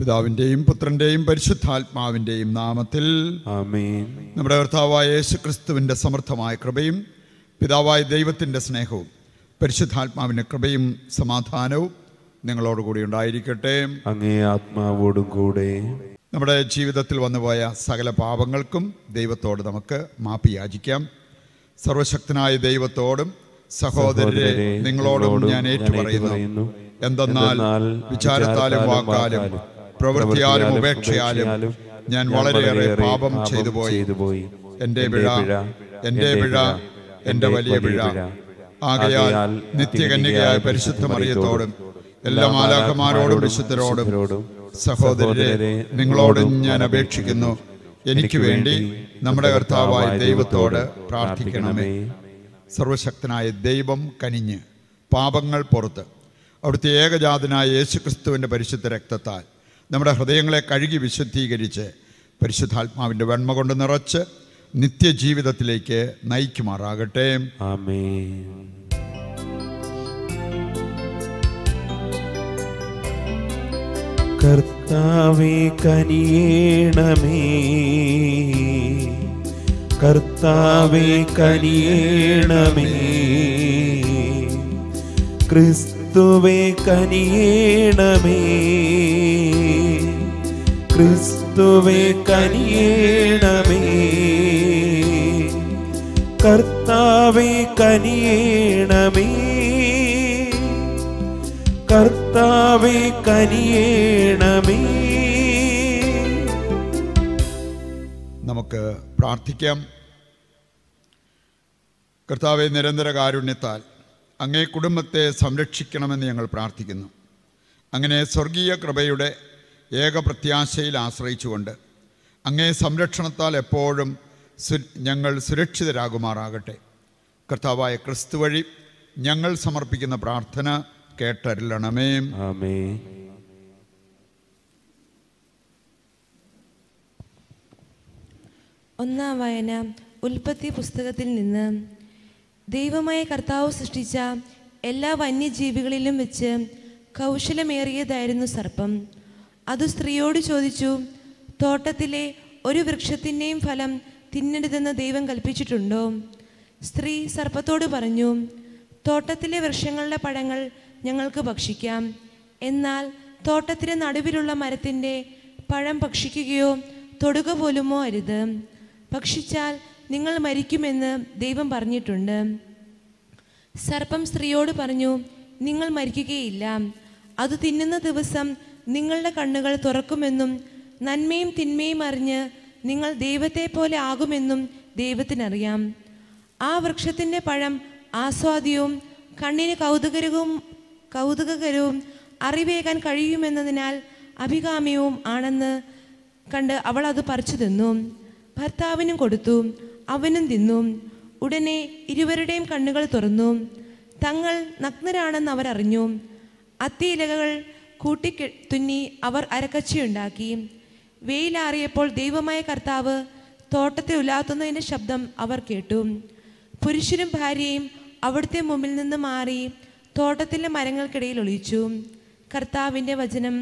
പിതാവിൻ്റെയും പുത്രൻ്റെയും പരിശുദ്ധാത്മാവിൻ്റെയും നാമത്തിൽ ആമേൻ നമ്മുടെ കർത്താവായ യേശു ക്രിസ്തുവിൻ്റെ സമർത്ഥമായ കൃപയും പിതാവായ ദൈവത്തിൻ്റെ സ്നേഹവും പരിശുദ്ധാത്മാവിൻ്റെ കൃപയും സമാധാനവും നിങ്ങളോടുകൂടി ഉണ്ടായിരിക്കട്ടെ അങ്ങേ ആത്മാവോടും കൂടെ നമ്മുടെ ജീവിതത്തിൽ വന്നുപോയ സകല പാപങ്ങൾക്കും ദൈവത്തോട് നമുക്ക് മാപ്പ് യാചിക്കാം സർവശക്തനായ ദൈവത്തോടും സഹോദരരെ നിങ്ങളോടും ഞാൻ ഏറ്റുപറയുന്നു എന്തെന്നാൽ വിചാരത്താലും വാക്കാലും പ്രവൃത്തിയാലും ഉപേക്ഷയാലും ഞാൻ വളരെയേറെ പാപം ചെയ്തു പോയി എൻ്റെ പിഴ എൻ്റെ പിഴ എൻ്റെ വലിയ പിഴ ആകയാൽ നിത്യകന്യകയായ പരിശുദ്ധ മറിയത്തോടും എല്ലാ മാലാഖമാരോടും വിശുദ്ധരോടും സഹോദരരെ നിങ്ങളോടും ഞാൻ അപേക്ഷിക്കുന്നു എനിക്ക് വേണ്ടി നമ്മുടെ കർത്താവായ ദൈവത്തോട് പ്രാർത്ഥിക്കണമേ സർവശക്തനായ ദൈവം കനിഞ്ഞ് പാപങ്ങൾ പുറത്ത് അവിടുത്തെ ഏകജാതനായ യേശുക്രിസ്തുവിൻ്റെ പരിശുദ്ധ രക്തത്താൽ നമ്മുടെ ഹൃദയങ്ങളെ കഴുകി വിശുദ്ധീകരിച്ച് പരിശുദ്ധാത്മാവിൻ്റെ വെണ്മ കൊണ്ട് നിറച്ച് നിത്യജീവിതത്തിലേക്ക് നയിക്കുമാറാകട്ടെ ആമേൻ കർത്താവേ കനിയേണമേ കർത്താവേ കനിയേണമേ ക്രിസ്തുവേ കനിയേണമേ ക്രിസ്തുവേ കനിയേണമേ കർത്താവേ കനിയേണമേ കർത്താവേ കനിയേണമേ നമുക്ക് പ്രാർത്ഥിക്കാം കർത്താവെ നിരന്തര കാരുണ്യത്താൽ അങ്ങേ കുടുംബത്തെ സംരക്ഷിക്കണമെന്ന് ഞങ്ങൾ പ്രാർത്ഥിക്കുന്നു അങ്ങനെ സ്വർഗീയ കൃപയുടെ ഏക പ്രത്യാശയിൽ ആശ്രയിച്ചുകൊണ്ട് അങ്ങേ സംരക്ഷണത്താൽ എപ്പോഴും സു ഞങ്ങൾ സുരക്ഷിതരാകുമാറാകട്ടെ കർത്താവായ ക്രിസ്തു വഴി ഞങ്ങൾ സമർപ്പിക്കുന്ന പ്രാർത്ഥന കേട്ടരുളണമേ ആമേൻ ഒന്നാം വായന ഉൽപ്പത്തി പുസ്തകത്തിൽ നിന്ന് ദൈവമായ കർത്താവ് സൃഷ്ടിച്ച എല്ലാ വന്യജീവികളിലും വെച്ച് കൗശലമേറിയതായിരുന്നു സർപ്പം അത് സ്ത്രീയോട് ചോദിച്ചു തോട്ടത്തിലെ ഒരു വൃക്ഷത്തിൻ്റെയും ഫലം തിന്നരുതെന്ന് ദൈവം കൽപ്പിച്ചിട്ടുണ്ടോ സ്ത്രീ സർപ്പത്തോട് പറഞ്ഞു തോട്ടത്തിലെ വൃക്ഷങ്ങളുടെ പഴങ്ങൾ ഞങ്ങൾക്ക് ഭക്ഷിക്കാം എന്നാൽ തോട്ടത്തിലെ നടുവിലുള്ള മരത്തിൻ്റെ പഴം ഭക്ഷിക്കുകയോ തൊടുക പോലുമോ അരുത് ഭക്ഷിച്ചാൽ നിങ്ങൾ മരിക്കുമെന്ന് ദൈവം പറഞ്ഞിട്ടുണ്ട് സർപ്പം സ്ത്രീയോട് പറഞ്ഞു നിങ്ങൾ മരിക്കുകയില്ല അത് തിന്നുന്ന ദിവസം നിങ്ങളുടെ കണ്ണുകൾ തുറക്കുമെന്നും നന്മയും തിന്മയും അറിഞ്ഞ് നിങ്ങൾ ദൈവത്തെ പോലെ ആകുമെന്നും ദൈവത്തിനറിയാം ആ വൃക്ഷത്തിൻ്റെ പഴം ആസ്വാദ്യവും കണ്ണിന് കൗതുകരവും കൗതുകകരവും അറിവേകാൻ കഴിയുമെന്നതിനാൽ അഭികാമ്യവും ആണെന്ന് കണ്ട് അവൾ അത് പറിച്ചു തിന്നു ഭർത്താവിനും കൊടുത്തു അവനും തിന്നു ഉടനെ ഇരുവരുടെയും കണ്ണുകൾ തുറന്നു തങ്ങൾ നഗ്നരാണെന്ന് അവർ അറിഞ്ഞു അത്തിയിലകൾ കൂട്ടിക്കെ തുന്നി അവർ അരക്കച്ചയുണ്ടാക്കി വെയിലാറിയപ്പോൾ ദൈവമായ കർത്താവ് തോട്ടത്തെ ഉലാത്തുന്നതിൻ്റെ ശബ്ദം അവർ കേട്ടു പുരുഷനും ഭാര്യയും അവിടുത്തെ മുമ്പിൽ നിന്ന് മാറി തോട്ടത്തിലെ മരങ്ങൾക്കിടയിൽ ഒളിച്ചു കർത്താവിൻ്റെ വചനം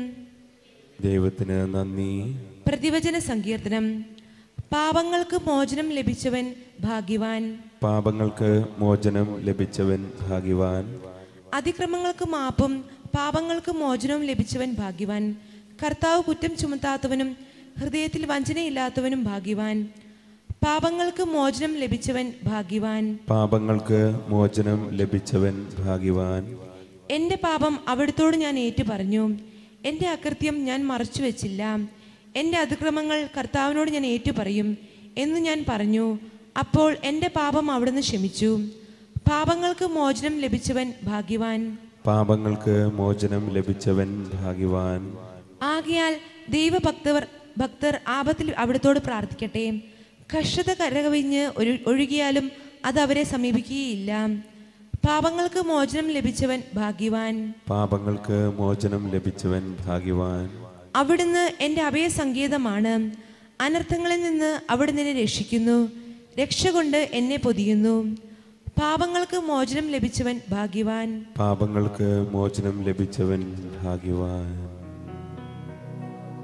ദൈവത്തിന് നന്ദി പ്രതിവചന സങ്കീർത്തനം പാപങ്ങൾക്ക് മോചനം ലഭിച്ചവൻ ഭാഗ്യവാൻ പാപങ്ങൾക്ക് മോചനം ലഭിച്ചവൻ ഭാഗ്യവാൻ അതിക്രമങ്ങൾക്ക് മാപ്പും പാപങ്ങൾക്ക് മോചനവും ലഭിച്ചവൻ ഭാഗ്യവാൻ കർത്താവ് കുറ്റം ചുമത്താത്തവനും ഹൃദയത്തിൽ വഞ്ചനയില്ലാത്തവനും ഭാഗ്യവാൻ പാപങ്ങൾക്ക് മോചനം ലഭിച്ചവൻ ഭാഗ്യവാൻ പാപങ്ങൾക്ക് മോചനം ലഭിച്ചവൻ ഭാഗ്യവാൻ എൻ്റെ പാപം അവിടുത്തോട് ഞാൻ ഏറ്റു പറഞ്ഞു എൻ്റെ അകൃത്യം ഞാൻ മറച്ചു വെച്ചില്ല എൻ്റെ അതിക്രമങ്ങൾ കർത്താവിനോട് ഞാൻ ഏറ്റു പറയും എന്ന് ഞാൻ പറഞ്ഞു അപ്പോൾ എൻ്റെ പാപം അവിടുന്ന് ക്ഷമിച്ചു പാപങ്ങൾക്ക് മോചനം ലഭിച്ചവൻ ഭാഗ്യവാൻ പാപങ്ങൾക്ക് മോചനം ലഭിച്ചവൻ ഭാഗ്യവാൻ ആകയാൽ ദൈവഭക്തർ ഭക്തർ ആപത്തിൽ അവിടുത്തോട് പ്രാർത്ഥിക്കട്ടെ കഷ്ടത കരകവിഞ്ഞ് ഒരു ഒഴുകിയാലും അത് അവരെ സമീപിക്കുകയില്ല പാപങ്ങൾക്ക് മോചനം ലഭിച്ചവൻ ഭാഗ്യവാൻ പാപങ്ങൾക്ക് മോചനം ലഭിച്ചവൻ ഭാഗ്യവാൻ അവിടുന്ന് എൻ്റെ അഭയസങ്കേതമാണ് അനർത്ഥങ്ങളിൽ നിന്ന് അവിടുന്ന് എന്നെ രക്ഷിക്കുന്നു രക്ഷ കൊണ്ട് എന്നെ പൊതിയുന്നു പാപങ്ങൾക്ക് മോചനം ലഭിച്ചവൻ ഭാഗ്യവാൻ പാപങ്ങൾക്ക് മോചനം ലഭിച്ചവൻ ഭാഗ്യവാൻ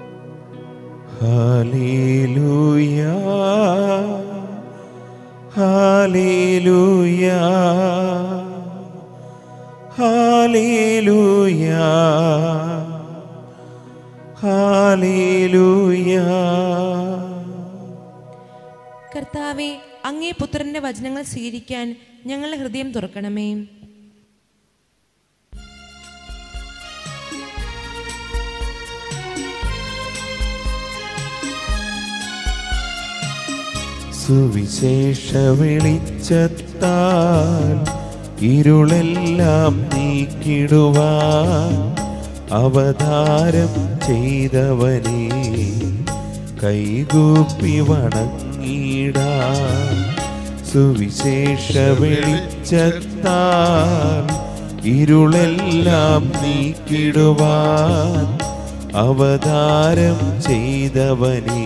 ഹാലേലൂയ ഹാലേലൂയ ഹാലേലൂയ ഹാലേലൂയ കർത്താവെ അങ്ങേ പുത്രന്റെ വചനങ്ങൾ സ്വീകരിക്കാൻ ഞങ്ങളുടെ ഹൃദയം തുറക്കണമേ സുവിശേഷ വെളിച്ചത്താൽ ഇരുളെല്ലാം നീക്കിടുവാൻ അവതാരം ചെയ്തവനെ കൈകൂപ്പി വണങ്ങിടാൻ സുവിശേഷ വെളിച്ചത്താൽ ഇരുളെല്ലാം നീക്കിടുവാൻ അവതാരം ചെയ്തവനേ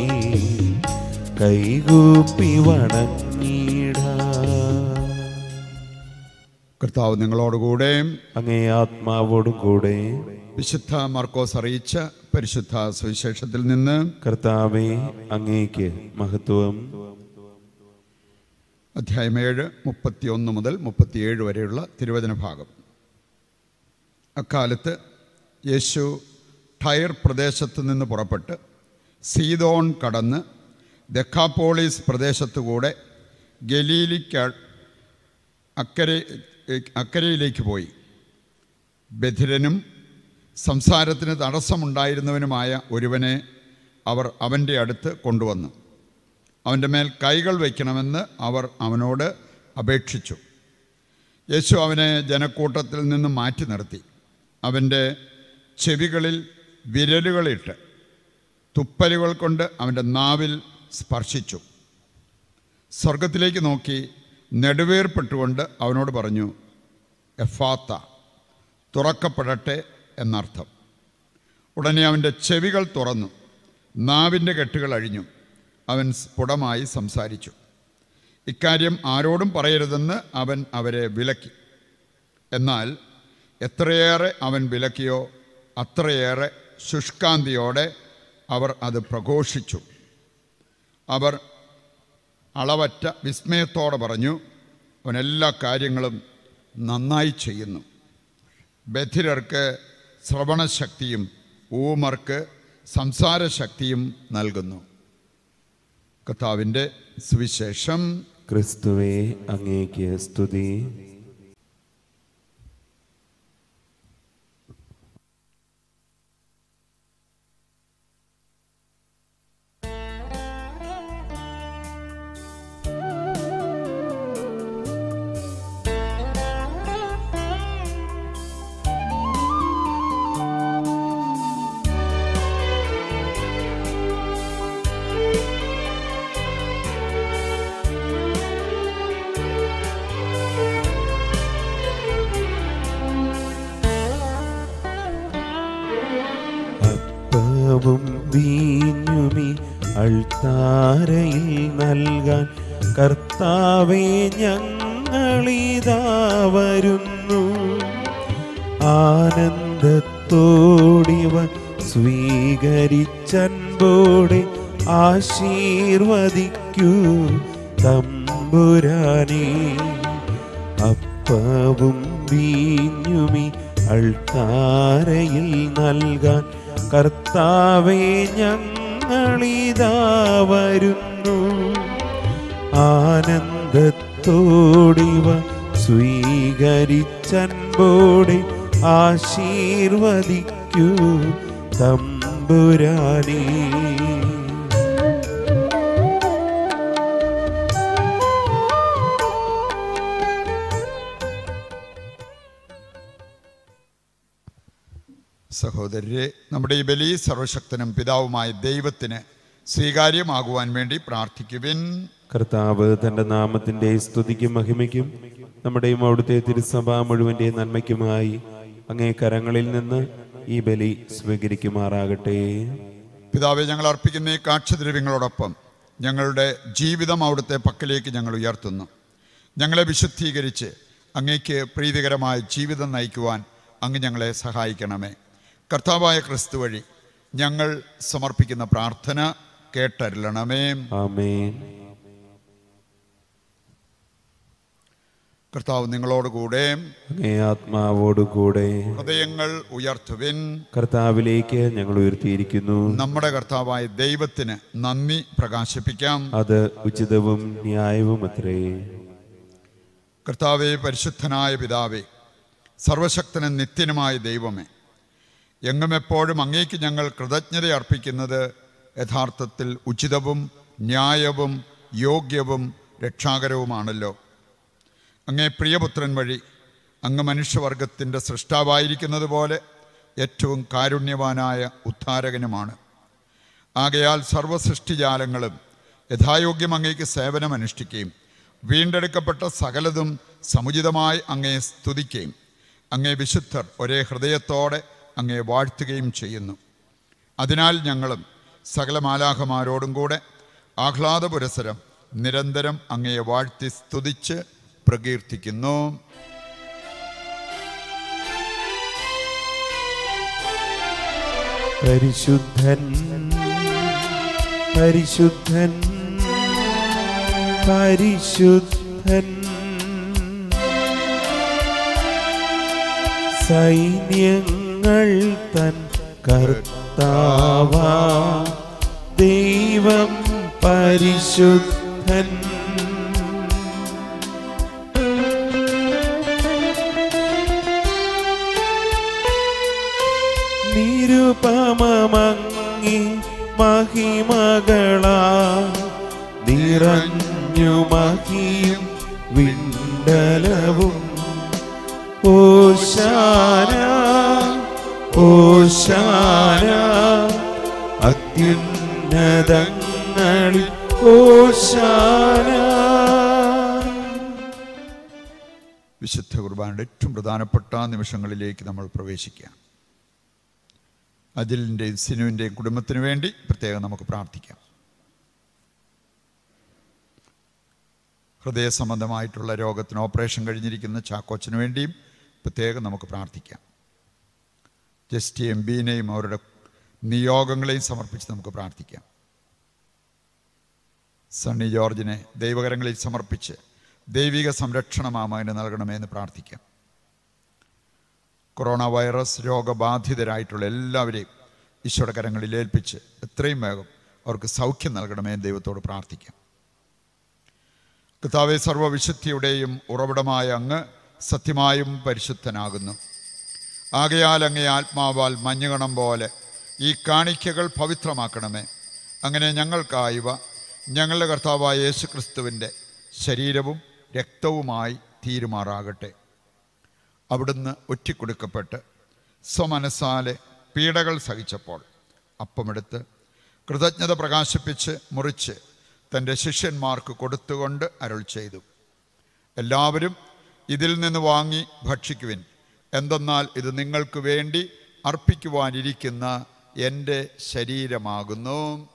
കൈകൂപ്പി വണങ്ങിടാൻ കർത്താവ് നിങ്ങളോടുകൂടെ അങ്ങേ ആത്മാവോടും കൂടെ വിശുദ്ധ മാർക്കോസ് അറിയിച്ച പരിശുദ്ധ സുവിശേഷത്തിൽ നിന്ന് കർത്താവെ അങ്ങേക്ക് മഹത്വം അധ്യായം ഏഴ് മുപ്പത്തിയൊന്ന് മുതൽ മുപ്പത്തിയേഴ് വരെയുള്ള തിരുവചന ഭാഗം അക്കാലത്ത് യേശു ടയർ പ്രദേശത്ത് നിന്ന് പുറപ്പെട്ട് സീതോൺ കടന്ന് ദക്കാപ്പോളീസ് പ്രദേശത്തുകൂടെ ഗലീലിക്ക അക്കരെ അക്കരയിലേക്ക് പോയി ബധിരനും സംസാരത്തിന് തടസ്സമുണ്ടായിരുന്നവനുമായ ഒരുവനെ അവർ അവൻ്റെ അടുത്ത് കൊണ്ടുവന്നു അവൻ്റെ മേൽ കൈകൾ വയ്ക്കണമെന്ന് അവർ അവനോട് അപേക്ഷിച്ചു യേശു അവനെ ജനക്കൂട്ടത്തിൽ നിന്ന് മാറ്റി നിർത്തി അവൻ്റെ ചെവികളിൽ വിരലുകളിട്ട് തുപ്പലുകൾ കൊണ്ട് അവൻ്റെ നാവിൽ സ്പർശിച്ചു സ്വർഗത്തിലേക്ക് നോക്കി നെടുവേർപ്പെട്ടുകൊണ്ട് അവനോട് പറഞ്ഞു എഫാത്ത തുറക്കപ്പെടട്ടെ എന്നർത്ഥം ഉടനെ അവൻ്റെ ചെവികൾ തുറന്നു നാവിൻ്റെ കെട്ടുകൾ അഴിഞ്ഞു അവൻ സ്ഫുടമായി സംസാരിച്ചു ഇക്കാര്യം ആരോടും പറയരുതെന്ന് അവൻ അവരെ വിലക്കി എന്നാൽ എത്രയേറെ അവൻ വിലക്കിയോ അത്രയേറെ ശുഷ്കാന്തിയോടെ അവർ അത് പ്രഘോഷിച്ചു അവർ അളവറ്റ വിസ്മയത്തോടെ പറഞ്ഞു അവൻ എല്ലാ കാര്യങ്ങളും നന്നായി ചെയ്യുന്നു ബധിരർക്ക് ശ്രവണശക്തിയും ഊമർക്ക് സംസാരശക്തിയും നൽകുന്നു കർത്താവിൻ്റെ സുവിശേഷം ക്രിസ്തുവെ അങ്ങേക്ക് സ്തുതി അപ്പവും വീഞ്ഞുമി അൾത്താരയിൽ നൽകാൻ കർത്താവെ ഞങ്ങളിതാ വരുന്നു ആനന്ദത്തോടിവ സ്വീകരിച്ചൻപോടെ ആശീർവദിക്കൂ തമ്പുരാനേ അപ്പവും വീഞ്ഞുമി അൾത്താരയിൽ നൽകാൻ കർത്താവെ ഞങ്ങളിതാ വരുന്നു ആനന്ദത്തോടിവ സ്വീകരിച്ചൻപോടെ ആശീർവദിക്കൂ തമ്പുരാനേ സഹോദരരെ നമ്മുടെ ഈ ബലി സർവശക്തനും പിതാവുമായ ദൈവത്തിന് സ്വീകാര്യമാകുവാൻ വേണ്ടി പ്രാർത്ഥിക്കുവിൻ കർത്താവ് തന്റെ നാമത്തിന്റെ സ്തുതിക്കും മഹിമയ്ക്കും നമ്മുടെയും അവിടുത്തെ തിരുസഭ മുഴുവന്റെ നന്മയ്ക്കുമായി അങ്ങേ കരങ്ങളിൽ നിന്ന് ഈ ബലി സ്വീകരിക്കുമാറാകട്ടെ പിതാവെ ഞങ്ങൾ അർപ്പിക്കുന്ന ഈ കാഴ്ചദ്രവ്യങ്ങളോടൊപ്പം ഞങ്ങളുടെ ജീവിതം അവിടുത്തെ പക്കലേക്ക് ഞങ്ങൾ ഉയർത്തുന്നു ഞങ്ങളെ വിശുദ്ധീകരിച്ച് അങ്ങേക്ക് പ്രീതികരമായ ജീവിതം നയിക്കുവാൻ അങ്ങ് ഞങ്ങളെ സഹായിക്കണമേ കർത്താവായ ക്രിസ്തു വഴി ഞങ്ങൾ സമർപ്പിക്കുന്ന പ്രാർത്ഥന കേട്ടരുളണമേ ആമേൻ കർത്താവ് നിങ്ങളോടുകൂടെ അങ്ങേ ആത്മാവോടുകൂടെ ഹൃദയങ്ങൾ ഉയർത്തുവിൻ കർത്താവിലേക്ക് ഞങ്ങൾ ഉയർത്തിയിരിക്കുന്നു നമ്മുടെ കർത്താവായ ദൈവത്തിന് നന്ദി പ്രകാശിപ്പിക്കാം അത് ഉചിതവും ന്യായവും അത്രേ കർത്താവെ പരിശുദ്ധനായ പിതാവേ സർവശക്തനും നിത്യനുമായ ദൈവമേ എങ്ങും എപ്പോഴും അങ്ങേക്ക് ഞങ്ങൾ കൃതജ്ഞത അർപ്പിക്കുന്നത് യഥാർത്ഥത്തിൽ ഉചിതവും ന്യായവും യോഗ്യവും രക്ഷാകരവുമാണല്ലോ അങ്ങേ പ്രിയപുത്രൻ വഴി അങ്ങ് മനുഷ്യവർഗത്തിൻ്റെ സൃഷ്ടാവായിരിക്കുന്നത് പോലെ ഏറ്റവും കാരുണ്യവാനായ ഉദ്ധാരകനുമാണ് ആകയാൽ സർവസൃഷ്ടിജാലങ്ങളും യഥായോഗ്യം അങ്ങേക്ക് സേവനമനുഷ്ഠിക്കുകയും വീണ്ടെടുക്കപ്പെട്ട സകലതും സമുചിതമായി അങ്ങയെ സ്തുതിക്കുകയും അങ്ങേ വിശുദ്ധർ ഒരേ ഹൃദയത്തോടെ അങ്ങേ വാഴ്ത്തുകയും ചെയ്യുന്നു അതിനാൽ ഞങ്ങളും സകല മാലാഖമാരോടും കൂടെ ആഹ്ലാദപുരസരം നിരന്തരം അങ്ങയെ വാഴ്ത്തി സ്തുതിച്ച് പ്രകീർത്തിക്കുന്നു പരിശുദ്ധൻ പരിശുദ്ധൻ പരിശുദ്ധൻ സൈന്യങ്ങൾ തൻ കർത്താവ ദൈവം പരിശുദ്ധൻ നിരുപമങ്ങി മഹിമകളാ നിറഞ്ഞു മഹിയും വിണ്ടലവും ഓശാന ഓശാന അത്യുന്നതങ്ങളിൽ ഓശാന വിശുദ്ധ കുർബാനയുടെ ഏറ്റവും പ്രധാനപ്പെട്ട നിമിഷങ്ങളിലേക്ക് നമ്മൾ പ്രവേശിക്കാം അജിലിൻ്റെയും സിനുവിൻ്റെയും കുടുംബത്തിന് വേണ്ടി പ്രത്യേകം നമുക്ക് പ്രാർത്ഥിക്കാം ഹൃദയ സംബന്ധമായിട്ടുള്ള രോഗത്തിന് ഓപ്പറേഷൻ കഴിഞ്ഞിരിക്കുന്ന ചാക്കോച്ചന് വേണ്ടിയും പ്രത്യേകം നമുക്ക് പ്രാർത്ഥിക്കാം ജസ്റ്റി എം ബിനെയും അവരുടെ നിയോഗങ്ങളെയും സമർപ്പിച്ച് നമുക്ക് പ്രാർത്ഥിക്കാം സണ്ണി ജോർജിനെ ദൈവകരങ്ങളിൽ സമർപ്പിച്ച് ദൈവിക സംരക്ഷണമാമതിന് നൽകണമേ എന്ന് പ്രാർത്ഥിക്കാം കൊറോണ വൈറസ് രോഗബാധിതരായിട്ടുള്ള എല്ലാവരെയും ഈശോയുടെ കരങ്ങളിൽ ഏൽപ്പിച്ച് എത്രയും വേഗം അവർക്ക് സൗഖ്യം നൽകണമേ എന്ന് ദൈവത്തോട് പ്രാർത്ഥിക്കാം കർത്താവെ സർവവിശുദ്ധിയുടെയും ഉറവിടമായ അങ്ങ് സത്യമായും പരിശുദ്ധനാകുന്നു ആകയാൽ അങ്ങേ ആത്മാവാൽ മഞ്ഞുകണം പോലെ ഈ കാണിക്കകൾ പവിത്രമാക്കണമേ അങ്ങനെ ഞങ്ങൾക്കായവ ഞങ്ങളുടെ കർത്താവായ യേശു ക്രിസ്തുവിൻ്റെ ശരീരവും രക്തവുമായി തീരുമാറാകട്ടെ അവിടുന്ന് ഒറ്റിക്കൊടുക്കപ്പെട്ട് സ്വമനസാലെ പീഡകൾ സഹിച്ചപ്പോൾ അപ്പമെടുത്ത് കൃതജ്ഞത പ്രകാശിപ്പിച്ച് മുറിച്ച് തൻ്റെ ശിഷ്യന്മാർക്ക് കൊടുത്തുകൊണ്ട് അരുൾ ചെയ്തു എല്ലാവരും ഇതിൽ നിന്ന് വാങ്ങി ഭക്ഷിക്കുവിൻ എന്തെന്നാൽ ഇത് നിങ്ങൾക്ക് വേണ്ടി അർപ്പിക്കുവാനിരിക്കുന്ന എൻ്റെ ശരീരമാകുന്നു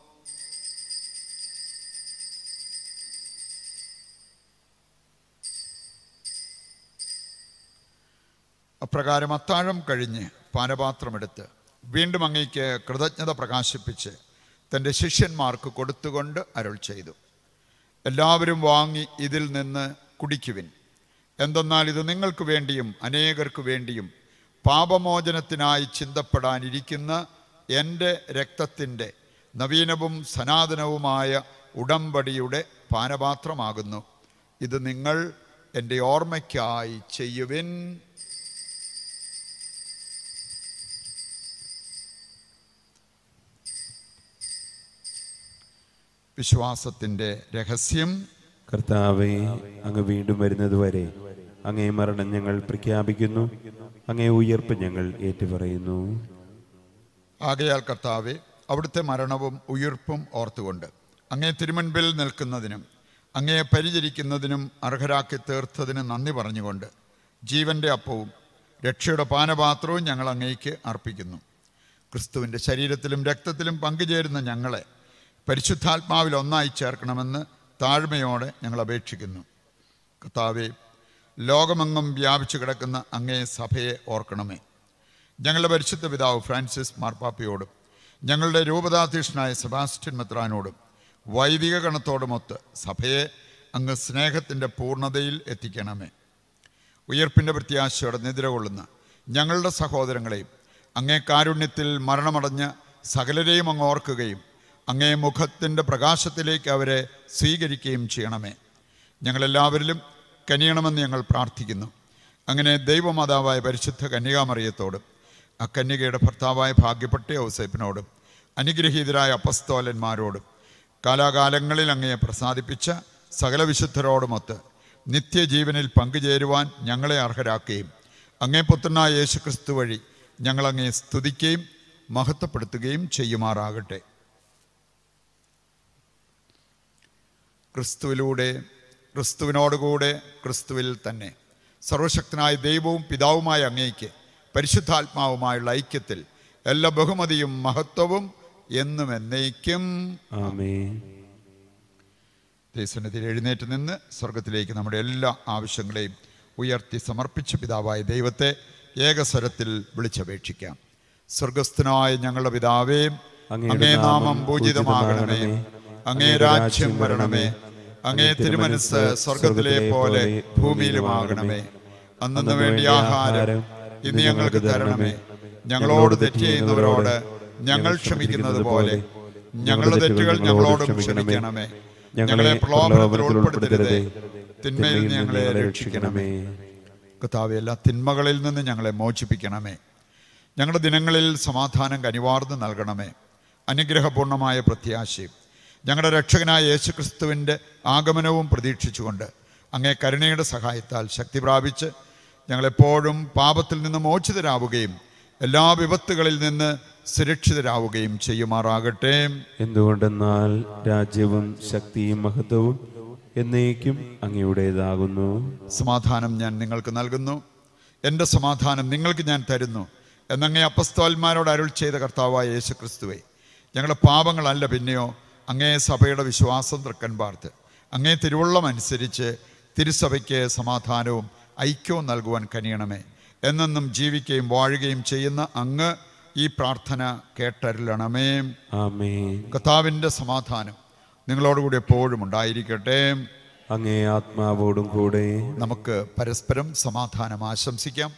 അപ്രകാരം അത്താഴം കഴിഞ്ഞ് പാനപാത്രമെടുത്ത് വീണ്ടും അങ്ങേക്ക് കൃതജ്ഞത പ്രകാശിപ്പിച്ച് തൻ്റെ ശിഷ്യന്മാർക്ക് കൊടുത്തുകൊണ്ട് അരുൾ ചെയ്തു എല്ലാവരും വാങ്ങി ഇതിൽ നിന്ന് കുടിക്കുവിൻ എന്തെന്നാൽ ഇത് നിങ്ങൾക്ക് വേണ്ടിയും അനേകർക്ക് വേണ്ടിയും പാപമോചനത്തിനായി ചിന്തപ്പെടാനിരിക്കുന്ന എൻ്റെ രക്തത്തിൻ്റെ നവീനവും സനാതനവുമായ ഉടമ്പടിയുടെ പാനപാത്രമാകുന്നു ഇത് നിങ്ങൾ എൻ്റെ ഓർമ്മയ്ക്കായി ചെയ്യുവിൻ വിശ്വാസത്തിൻ്റെ രഹസ്യം കർത്താവെ അങ്ങ് വീണ്ടും വരുന്നതുവരെ അങ്ങേ മരണം ഞങ്ങൾ പ്രഖ്യാപിക്കുന്നു അങ്ങേ ഉയർപ്പ് ഞങ്ങൾ ഏറ്റുപറയുന്നു ആകയാൽ കർത്താവെ അവിടുത്തെ മരണവും ഉയിർപ്പും ഓർത്തുകൊണ്ട് അങ്ങേ തിരുമുൻപിൽ നിൽക്കുന്നതിനും അങ്ങയെ പരിചരിക്കുന്നതിനും അർഹരാക്കി തീർത്തതിന് നന്ദി പറഞ്ഞുകൊണ്ട് ജീവന്റെ അപ്പവും രക്ഷയുടെ പാനപാത്രവും ഞങ്ങൾ അങ്ങേക്ക് അർപ്പിക്കുന്നു ക്രിസ്തുവിൻ്റെ ശരീരത്തിലും രക്തത്തിലും പങ്കുചേരുന്ന ഞങ്ങളെ പരിശുദ്ധാത്മാവിൽ ഒന്നായി ചേർക്കണമെന്ന് താഴ്മയോടെ ഞങ്ങൾ അപേക്ഷിക്കുന്നു കർത്താവെ ലോകമെങ്ങും വ്യാപിച്ചു കിടക്കുന്ന അങ്ങേ സഭയെ ഓർക്കണമേ ഞങ്ങളുടെ പരിശുദ്ധ പിതാവ് ഫ്രാൻസിസ് മാർപ്പാപ്പയോടും ഞങ്ങളുടെ രൂപതാധ്യക്ഷനായ സെബാസ്റ്റ്യൻ മെത്രാനോടും വൈദിക ഗണത്തോടുമൊത്ത് സഭയെ അങ്ങ് സ്നേഹത്തിൻ്റെ പൂർണ്ണതയിൽ എത്തിക്കണമേ ഉയർപ്പിൻ്റെ പ്രത്യാശയോടെ നിദ്രകൊള്ളുന്ന ഞങ്ങളുടെ സഹോദരങ്ങളെയും അങ്ങേ കാരുണ്യത്തിൽ മരണമടഞ്ഞ സകലരെയും അങ്ങ് ഓർക്കുകയും അങ്ങേ മുഖത്തിൻ്റെ പ്രകാശത്തിലേക്ക് അവരെ സ്വീകരിക്കുകയും ചെയ്യണമേ ഞങ്ങളെല്ലാവരിലും കനിയണമെന്ന് ഞങ്ങൾ പ്രാർത്ഥിക്കുന്നു അങ്ങനെ ദൈവമാതാവായ പരിശുദ്ധ കന്യകാമറിയത്തോടും ആ കന്യകയുടെ ഭർത്താവായ ഭാഗ്യപ്പെട്ട ഔസേപ്പിനോടും അനുഗ്രഹീതരായ അപ്പസ്തോലന്മാരോടും കാലാകാലങ്ങളിൽ അങ്ങയെ പ്രസാദിപ്പിച്ച സകല വിശുദ്ധരോടുമൊത്ത് നിത്യജീവനിൽ പങ്കുചേരുവാൻ ഞങ്ങളെ അർഹരാക്കുകയും അങ്ങേ പുത്രനായ യേശു ക്രിസ്തു വഴി ഞങ്ങളങ്ങയെ സ്തുതിക്കുകയും മഹത്വപ്പെടുത്തുകയും ചെയ്യുമാറാകട്ടെ ക്രിസ്തുവിലൂടെ ക്രിസ്തുവിനോടുകൂടെ ക്രിസ്തുവിൽ തന്നെ സർവശക്തനായ ദൈവവും പിതാവുമായ അങ്ങേക്ക് പരിശുദ്ധാത്മാവുമായുള്ള ഐക്യത്തിൽ എല്ലാ ബഹുമതിയും മഹത്വവും എന്നും എന്നേക്കും ആമേൻ ദൈവസന്നിധിയിൽ എഴുന്നേറ്റ് നിന്ന് സ്വർഗത്തിലേക്ക് നമ്മുടെ എല്ലാ ആവശ്യങ്ങളെയും ഉയർത്തി സമർപ്പിച്ച പിതാവായ ദൈവത്തെ ഏകസ്വരത്തിൽ വിളിച്ചപേക്ഷിക്കാം സ്വർഗസ്ഥനായ ഞങ്ങളുടെ പിതാവേ അങ്ങേ നാമം പൂജിതമാകണമേ അങ്ങേ രാജ്യം വരണമേ അങ്ങേ തിരുമനസ് സ്വർഗത്തിലെ പോലെ ഭൂമിയിലുമാകണമേ അന്നു വേണ്ടി ആഹാരം ഇന്ന് ഞങ്ങൾക്ക് തരണമേ ഞങ്ങളോട് തെറ്റ് ചെയ്യുന്നവരോട് ഞങ്ങൾ ക്ഷമിക്കുന്നത് പോലെ ഞങ്ങളുടെ തെറ്റുകൾ ഞങ്ങളോടും ക്ഷമിക്കണമേ ഞങ്ങളെ പ്രലോഭനത്തിൽ ഉൾപ്പെടുത്തരുതേ തിന്മയിൽ നിന്ന് ഞങ്ങളെ രക്ഷിക്കണമേ കർത്താവെ എല്ലാ തിന്മകളിൽ നിന്ന് ഞങ്ങളെ മോചിപ്പിക്കണമേ ഞങ്ങളുടെ ദിനങ്ങളിൽ സമാധാനം കനിവാർന്ന് നൽകണമേ അനുഗ്രഹപൂർണമായ പ്രത്യാശയും ഞങ്ങളുടെ രക്ഷകനായ യേശുക്രിസ്തുവിൻ്റെ ആഗമനവും പ്രതീക്ഷിച്ചുകൊണ്ട് അങ്ങേ കരുണയുടെ സഹായത്താൽ ശക്തി പ്രാപിച്ച് ഞങ്ങളെപ്പോഴും പാപത്തിൽ നിന്ന് മോചിതരാവുകയും എല്ലാ വിപത്തുകളിൽ നിന്ന് സുരക്ഷിതരാവുകയും ചെയ്യുമാറാകട്ടെ എന്തുകൊണ്ടെന്നാൽ രാജ്യവും ശക്തിയും മഹത്വവും എന്നേക്കും അങ്ങയുടേതാകുന്നു സമാധാനം ഞാൻ നിങ്ങൾക്ക് നൽകുന്നു എൻ്റെ സമാധാനം നിങ്ങൾക്ക് ഞാൻ തരുന്നു എന്നങ്ങേ അപ്പസ്തോന്മാരോട് അരുൾ ചെയ്ത കർത്താവായ യേശു ക്രിസ്തുവെ ഞങ്ങളുടെ പാപങ്ങളല്ല പിന്നെയോ അങ്ങേ സഭയുടെ വിശ്വാസം തൃക്കൻ പാർത്ത് അങ്ങേ തിരുവള്ളം അനുസരിച്ച് തിരുസഭയ്ക്ക് സമാധാനവും ഐക്യവും നൽകുവാൻ കനിയണമേ എന്നെന്നും ജീവിക്കുകയും വാഴുകയും ചെയ്യുന്ന അങ്ങ് ഈ പ്രാർത്ഥന കേട്ടരുളണമേ ആമേൻ കർത്താവിൻ്റെ സമാധാനം നിങ്ങളോടുകൂടി എപ്പോഴും ഉണ്ടായിരിക്കട്ടെ അങ്ങേ ആത്മാവോടും കൂടെ നമുക്ക് പരസ്പരം സമാധാനം ആശംസിക്കാം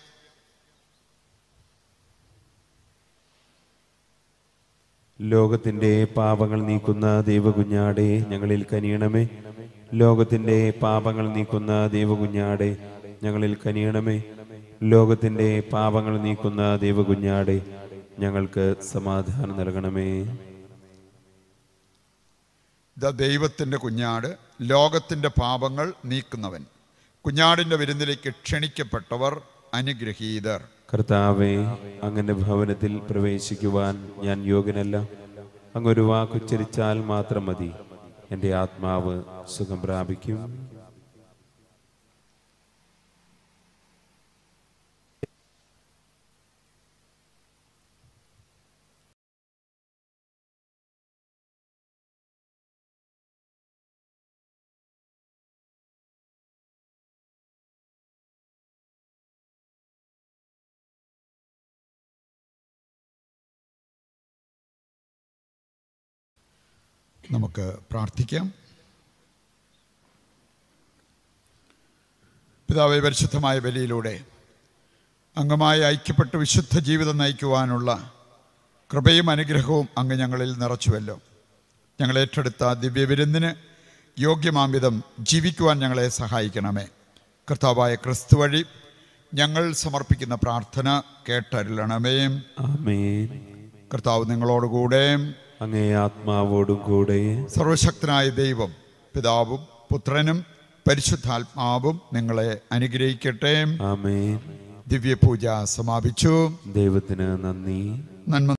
ലോകത്തിന്റെ പാപങ്ങൾ നീക്കുന്ന ദൈവകുഞ്ഞാടെ ഞങ്ങളിൽ കനിയണമേ ലോകത്തിന്റെ പാപങ്ങൾ നീക്കുന്ന ദൈവകുഞ്ഞാടെ ഞങ്ങളിൽ കനിയണമേ ലോകത്തിന്റെ പാപങ്ങൾ നീക്കുന്ന ദൈവകുഞ്ഞാടെ ഞങ്ങൾക്ക് സമാധാനം നൽകണമേ ദ ദൈവത്തിൻ്റെ കുഞ്ഞാട് ലോകത്തിൻ്റെ പാപങ്ങൾ നീക്കുന്നവൻ കുഞ്ഞാടിൻ്റെ വിരുന്നിലേക്ക് ക്ഷണിക്കപ്പെട്ടവർ അനുഗ്രഹീതർ കർത്താവെ അങ്ങന്റെ ഭവനത്തിൽ പ്രവേശിക്കുവാൻ ഞാൻ യോഗ്യനല്ല അങ്ങൊരു വാക്കുച്ചരിച്ചാൽ മാത്രം മതി എൻ്റെ ആത്മാവ് സുഖം പ്രാപിക്കും നമുക്ക് പ്രാർത്ഥിക്കാം പിതാവെ പരിശുദ്ധമായ ബലിയിലൂടെ അംഗമായി ഐക്യപ്പെട്ട് വിശുദ്ധ ജീവിതം നയിക്കുവാനുള്ള കൃപയും അനുഗ്രഹവും അങ്ങ് ഞങ്ങളിൽ നിറച്ചുവല്ലോ ഞങ്ങൾ ഏറ്റെടുത്ത ദിവ്യവിരുന്നിന് യോഗ്യമാംവിധം ജീവിക്കുവാൻ ഞങ്ങളെ സഹായിക്കണമേ കർത്താവായ ക്രിസ്തു വഴി ഞങ്ങൾ സമർപ്പിക്കുന്ന പ്രാർത്ഥന കേട്ടരുളണമേ ആമേൻ കർത്താവ് നിങ്ങളോടുകൂടെ അങ്ങേ ആത്മാവോടും കൂടെ സർവശക്തനായ ദൈവം പിതാവും പുത്രനും പരിശുദ്ധാത്മാവും നിങ്ങളെ അനുഗ്രഹിക്കട്ടെ ആമേൻ ദിവ്യപൂജ സമാപിച്ചു ദൈവത്തിന് നന്ദി നന്മ